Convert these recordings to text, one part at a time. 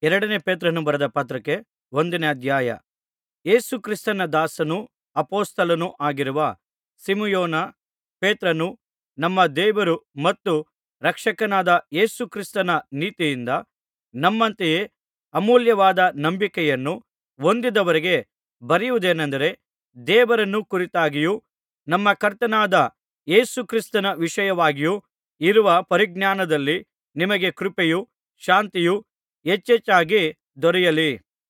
ಎರಡನೇ ಪೇತ್ರನು ಬರೆದ ಪತ್ರಕ್ಕೆ ಒಂದನೇ ಅಧ್ಯಾಯ ಯೇಸು ಕ್ರಿಸ್ತನ ದಾಸನೂ ಅಪೊಸ್ತಲನೂ ಆಗಿರುವ ಸಿಮೆಯೋನ ಪೇತ್ರನು ನಮ್ಮ ದೇವರು ಮತ್ತು ರಕ್ಷಕನಾದ ಯೇಸು ಕ್ರಿಸ್ತನ ನೀತಿಯಿಂದ ನಮ್ಮಂತೆಯೇ ಅಮೂಲ್ಯವಾದ ನಂಬಿಕೆಯನ್ನು ಹೊಂದಿದವರಿಗೆ ಬರೆಯುವುದೇನಂದರೆ ದೇವರನ್ನು ಕುರಿತಾಗಿಯೂ ನಮ್ಮ ಕರ್ತನಾದ ಯೇಸು ಕ್ರಿಸ್ತನ ವಿಷಯವಾಗಿಯೂ ಇರುವ ಪರಿಜ್ಞಾನದಲ್ಲಿ ನಿಮಗೆ ಕೃಪೆಯೂ ಶಾಂತಿಯೂ ಹೆಚ್ಚೆಚ್ಚಾಗಿ ದೊರೆಯಲಿ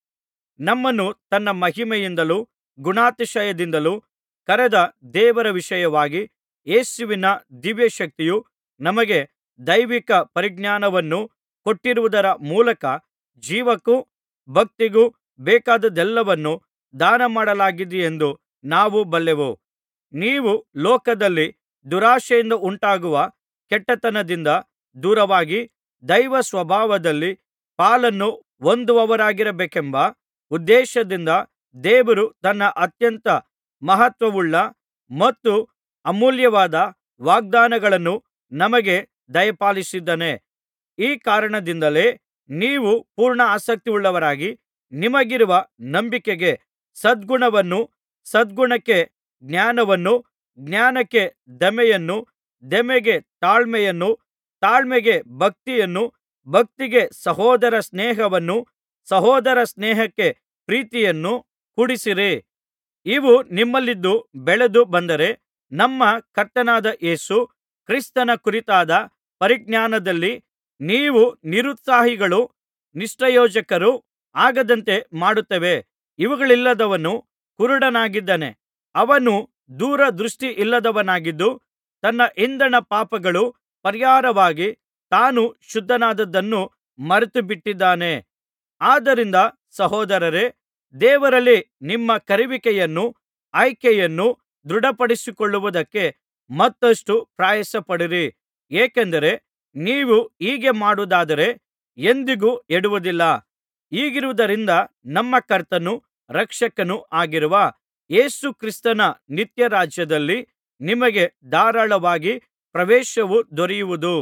ನಮ್ಮನ್ನು ತನ್ನ ಮಹಿಮೆಯಿಂದಲೂ ಗುಣಾತಿಶಯದಿಂದಲೂ ಕರೆದ ದೇವರ ವಿಷಯವಾಗಿ ಯೇಸುವಿನ ದಿವ್ಯಶಕ್ತಿಯು ನಮಗೆ ದೈವಿಕ ಪರಿಜ್ಞಾನವನ್ನು ಕೊಟ್ಟಿರುವುದರ ಮೂಲಕ ಜೀವಕ್ಕೂ ಭಕ್ತಿಗೂ ಬೇಕಾದದ್ದೆಲ್ಲವನ್ನೂ ದಾನಮಾಡಲಾಗಿದೆಯೆಂದು ನಾವು ಬಲ್ಲೆವು ನೀವು ಲೋಕದಲ್ಲಿ ದುರಾಶೆಯಿಂದ ಉಂಟಾಗುವ ಕೆಟ್ಟತನದಿಂದ ದೂರವಾಗಿ ದೈವಸ್ವಭಾವದಲ್ಲಿ ಪಾಲನ್ನು ಹೊಂದುವವರಾಗಿರಬೇಕೆಂಬ ಉದ್ದೇಶದಿಂದ ದೇವರು ತನ್ನ ಅತ್ಯಂತ ಮಹತ್ವವುಳ್ಳ ಮತ್ತು ಅಮೂಲ್ಯವಾದ ವಾಗ್ದಾನಗಳನ್ನು ನಮಗೆ ದಯಪಾಲಿಸಿದ್ದಾನೆ ಈ ಕಾರಣದಿಂದಲೇ ನೀವು ಪೂರ್ಣ ಆಸಕ್ತಿಯುಳ್ಳವರಾಗಿ ನಿಮಗಿರುವ ನಂಬಿಕೆಗೆ ಸದ್ಗುಣವನ್ನೂ ಸದ್ಗುಣಕ್ಕೆ ಜ್ಞಾನವನ್ನೂ ಜ್ಞಾನಕ್ಕೆ ದಮೆಯನ್ನೂ ದಮೆಗೆ ತಾಳ್ಮೆಯನ್ನೂ ತಾಳ್ಮೆಗೆ ಭಕ್ತಿಯನ್ನೂ ಭಕ್ತಿಗೆ ಸಹೋದರ ಸ್ನೇಹವನ್ನೂ ಸಹೋದರ ಸ್ನೇಹಕ್ಕೆ ಪ್ರೀತಿಯನ್ನೂ ಕೂಡಿಸಿರಿ ಇವು ನಿಮ್ಮಲ್ಲಿದ್ದು ಬೆಳೆದು ಬಂದರೆ ನಮ್ಮ ಕರ್ತನಾದ ಯೇಸು ಕ್ರಿಸ್ತನ ಕುರಿತಾದ ಪರಿಜ್ಞಾನದಲ್ಲಿ ನೀವು ನಿರುತ್ಸಾಹಿಗಳೂ ನಿಷ್ಪ್ರಯೋಜಕರೂ ಆಗದಂತೆ ಮಾಡುತ್ತವೆ ಇವುಗಳಿಲ್ಲದವನು ಕುರುಡನಾಗಿದ್ದಾನೆ ಅವನು ದೂರದೃಷ್ಟಿಯಿಲ್ಲದವನಾಗಿದ್ದು ತನ್ನ ಹಿಂದಣ ಪಾಪಗಳು ಪರಿಹಾರವಾಗಿ ತಾನು ಶುದ್ಧನಾದದ್ದನ್ನು ಮರೆತುಬಿಟ್ಟಿದ್ದಾನೆ ಆದ್ದರಿಂದ ಸಹೋದರರೇ ದೇವರಲ್ಲಿ ನಿಮ್ಮ ಕರೆಯುವಿಕೆಯನ್ನೂ ಆಯ್ಕೆಯನ್ನೂ ದೃಢಪಡಿಸಿಕೊಳ್ಳುವುದಕ್ಕೆ ಮತ್ತಷ್ಟು ಪ್ರಯಾಸಪಡಿರಿ ಏಕೆಂದರೆ ನೀವು ಹೀಗೆ ಮಾಡುವುದಾದರೆ ಎಂದಿಗೂ ಎಡುವುದಿಲ್ಲ ಹೀಗಿರುವುದರಿಂದ ನಮ್ಮ ಕರ್ತನೂ ರಕ್ಷಕನೂ ಆಗಿರುವ ಯೇಸು ಕ್ರಿಸ್ತನ ನಿತ್ಯರಾಜ್ಯದಲ್ಲಿ ನಿಮಗೆ ಧಾರಾಳವಾಗಿ ಪ್ರವೇಶವು ದೊರೆಯುವುದು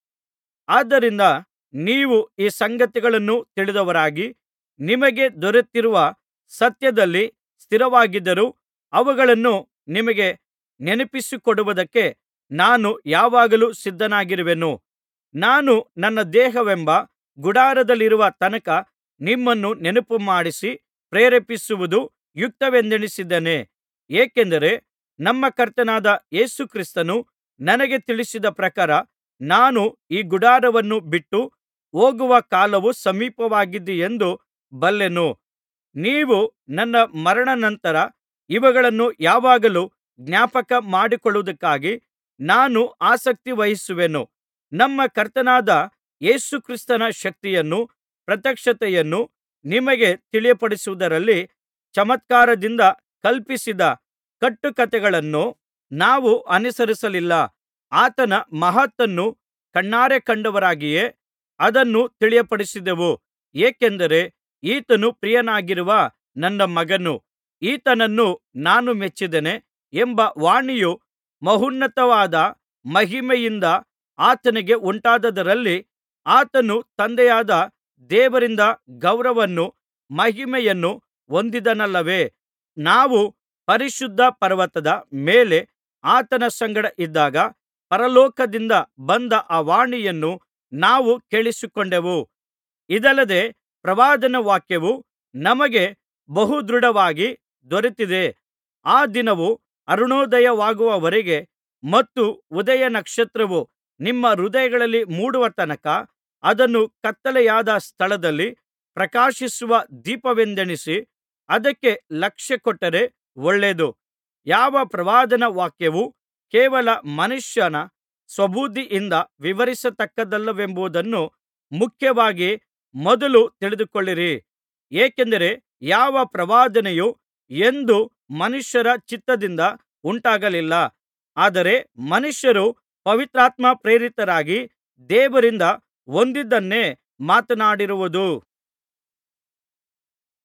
ಆದ್ದರಿಂದ ನೀವು ಈ ಸಂಗತಿಗಳನ್ನು ತಿಳಿದವರಾಗಿ ನಿಮಗೆ ದೊರೆತಿರುವ ಸತ್ಯದಲ್ಲಿ ಸ್ಥಿರವಾಗಿದ್ದರೂ ಅವುಗಳನ್ನು ನಿಮಗೆ ನೆನಪಿಸಿಕೊಡುವುದಕ್ಕೆ ನಾನು ಯಾವಾಗಲೂ ಸಿದ್ಧನಾಗಿರುವೆನು ನಾನು ನನ್ನ ದೇಹವೆಂಬ ಗುಡಾರದಲ್ಲಿರುವ ತನಕ ನಿಮ್ಮನ್ನು ನೆನಪುಮಾಡಿಸಿ ಪ್ರೇರೇಪಿಸುವುದು ಯುಕ್ತವೆಂದೆಣಿಸಿದ್ದೇನೆ ಏಕೆಂದರೆ ನಮ್ಮ ಕರ್ತನಾದ ಯೇಸು ಕ್ರಿಸ್ತನು ನನಗೆ ತಿಳಿಸಿದ ಪ್ರಕಾರ ನಾನು ಈ ಗುಡಾರವನ್ನು ಬಿಟ್ಟು ಹೋಗುವ ಕಾಲವು ಸಮೀಪವಾಗಿದೆಯೆಂದು ಬಲ್ಲೆನು ನೀವು ನನ್ನ ಮರಣಾನಂತರ ಇವುಗಳನ್ನು ಯಾವಾಗಲೂ ಜ್ಞಾಪಕ ಮಾಡಿಕೊಳ್ಳುವುದಕ್ಕಾಗಿ ನಾನು ಆಸಕ್ತಿವಹಿಸುವೆನು ನಮ್ಮ ಕರ್ತನಾದ ಯೇಸು ಕ್ರಿಸ್ತನ ಶಕ್ತಿಯನ್ನೂ ಪ್ರತ್ಯಕ್ಷತೆಯನ್ನೂ ನಿಮಗೆ ತಿಳಿಯಪಡಿಸುವುದರಲ್ಲಿ ಚಮತ್ಕಾರದಿಂದ ಕಲ್ಪಿಸಿದ ಕಟ್ಟುಕಥೆಗಳನ್ನು ನಾವು ಅನುಸರಿಸಲಿಲ್ಲ ಆತನ ಮಹತ್ತನ್ನು ಕಣ್ಣಾರೆ ಕಂಡವರಾಗಿಯೇ ಅದನ್ನು ತಿಳಿಯಪಡಿಸಿದೆವು ಏಕೆಂದರೆ ಈತನು ಪ್ರಿಯನಾಗಿರುವ ನನ್ನ ಮಗನು ಈತನನ್ನು ನಾನು ಮೆಚ್ಚಿದ್ದೇನೆ ಎಂಬ ವಾಣಿಯು ಮಹೋನ್ನತವಾದ ಮಹಿಮೆಯಿಂದ ಆತನಿಗೆ ಉಂಟಾದದರಲ್ಲಿ ಆತನು ತಂದೆಯಾದ ದೇವರಿಂದ ಗೌರವವನ್ನೂ ಮಹಿಮೆಯನ್ನೂ ಹೊಂದಿದನಲ್ಲವೇ ನಾವು ಪರಿಶುದ್ಧ ಪರ್ವತದ ಮೇಲೆ ಆತನ ಸಂಗಡ ಇದ್ದಾಗ ಪರಲೋಕದಿಂದ ಬಂದ ಆ ವಾಣಿಯನ್ನು ನಾವು ಕೇಳಿಸಿಕೊಂಡೆವು ಇದಲ್ಲದೆ ಪ್ರವಾದನ ವಾಕ್ಯವು ನಮಗೆ ಬಹುದೃಢವಾಗಿ ದೊರೆತಿದೆ ಆ ದಿನವು ಅರುಣೋದಯವಾಗುವವರೆಗೆ ಮತ್ತು ಉದಯನಕ್ಷತ್ರವು ನಿಮ್ಮ ಹೃದಯಗಳಲ್ಲಿ ಮೂಡುವ ತನಕ ಅದನ್ನು ಕತ್ತಲೆಯಾದ ಸ್ಥಳದಲ್ಲಿ ಪ್ರಕಾಶಿಸುವ ದೀಪವೆಂದೆಣಿಸಿ ಅದಕ್ಕೆ ಲಕ್ಷ್ಯಕೊಟ್ಟರೆ ಒಳ್ಳೆಯದು ಯಾವ ಪ್ರವಾದನ ವಾಕ್ಯವೂ ಕೇವಲ ಮನುಷ್ಯನ ಸ್ವಬುದ್ಧಿಯಿಂದ ವಿವರಿಸತಕ್ಕದ್ದಲ್ಲವೆಂಬುದನ್ನು ಮುಖ್ಯವಾಗಿ ಮೊದಲು ತಿಳಿದುಕೊಳ್ಳಿರಿ ಏಕೆಂದರೆ ಯಾವ ಪ್ರವಾದನೆಯೂ ಎಂದೂ ಮನುಷ್ಯರ ಚಿತ್ತದಿಂದ ಉಂಟಾಗಲಿಲ್ಲ ಆದರೆ ಮನುಷ್ಯರು ಪವಿತ್ರಾತ್ಮ ಪ್ರೇರಿತರಾಗಿ ದೇವರಿಂದ ಹೊಂದಿದ್ದನ್ನೇ ಮಾತನಾಡಿರುವುದು